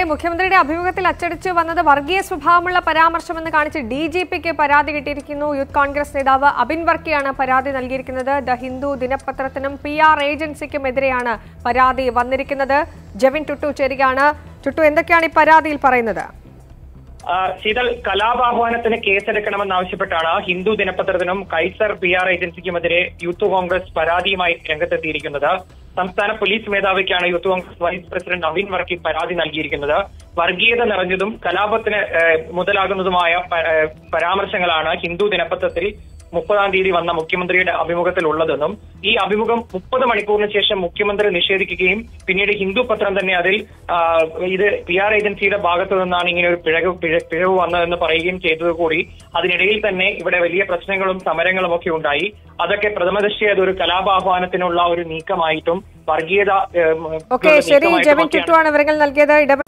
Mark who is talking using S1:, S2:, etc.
S1: മുഖ്യമന്ത്രിയുടെ അഭിമുഖത്തിൽ അച്ചടിച്ചു വന്നത് വർഗീയ സ്വഭാവമുള്ള പരാമർശമെന്ന് കാണിച്ച് ഡി ജി പിക്ക് പരാതി കിട്ടിയിരിക്കുന്നു യൂത്ത് കോൺഗ്രസ് നേതാവ് അബിൻ വർക്കിയാണ് പരാതി നൽകിയിരിക്കുന്നത് ദ ഹിന്ദു ദിനപത്രത്തിനും പി ആർ ഏജൻസിക്കുമെതിരെയാണ് പരാതി വന്നിരിക്കുന്നത് ജെവിൻ ടുട്ടു ചേരുകയാണ് ടുട്ടു എന്തൊക്കെയാണ് ഈ പരാതിയിൽ പറയുന്നത്
S2: ആ, ശീതൾ കലാപാഹ്വാനത്തിന് കേസെടുക്കണമെന്നാവശ്യപ്പെട്ടാണ് ഹിന്ദു ദിനപത്രത്തിനും കൈസർ പി ആർ ഏജൻസിക്കുമെതിരെ യൂത്ത് കോൺഗ്രസ് പരാതിയുമായി രംഗത്തെത്തിയിരിക്കുന്നത് സംസ്ഥാന പോലീസ് മേധാവിക്കാണ് youth Congress vice president Naveen Varkey പരാതി നൽകിയിരിക്കുന്നത് വർഗീയത നിറഞ്ഞതും കലാപത്തിന് ഏഹ്, മുതലാകുന്നതുമായ പ- ഏഹ്, പരാമർശങ്ങളാണ് ഹിന്ദു ദിനപത്രത്തിൽ മുപ്പതാം തീയതി വന്ന മുഖ്യമന്ത്രിയുടെ അഭിമുഖത്തിൽ ഉള്ളതെന്നും ഈ അഭിമുഖം മുപ്പത് മണിക്കൂറിന് ശേഷം മുഖ്യമന്ത്രി നിഷേധിക്കുകയും പിന്നീട് ഹിന്ദു പത്രം തന്നെ അതിൽ ആ, ഇത് പി ആർ ഏജൻസിയുടെ ഭാഗത്തു നിന്നാണ് ഇങ്ങനെ ഒരു പിഴവ് പിഴ- പിഴവ് വന്നതെന്ന് പറയുകയും ചെയ്തത് കൂടി അതിനിടയിൽ തന്നെ ഇവിടെ വലിയ പ്രശ്നങ്ങളും സമരങ്ങളും ഒക്കെ ഉണ്ടായി അതൊക്കെ പ്രഥമദൃഷ്ടിയ അതൊരു കലാപാഹ്വാനത്തിനുള്ള ഒരു നീക്കമായിട്ടും വർഗീയത ഏഹ്,
S1: ഓക്കെ
S2: ഉള്ള
S1: ശരി
S2: നീക്കമായിട്ടും
S1: ജെവിൻ
S2: ഒക്കെയാണ്
S1: ടുട്ടു ആണ് വിവരങ്ങൾ നൽകിയത് ഇടപെടൽ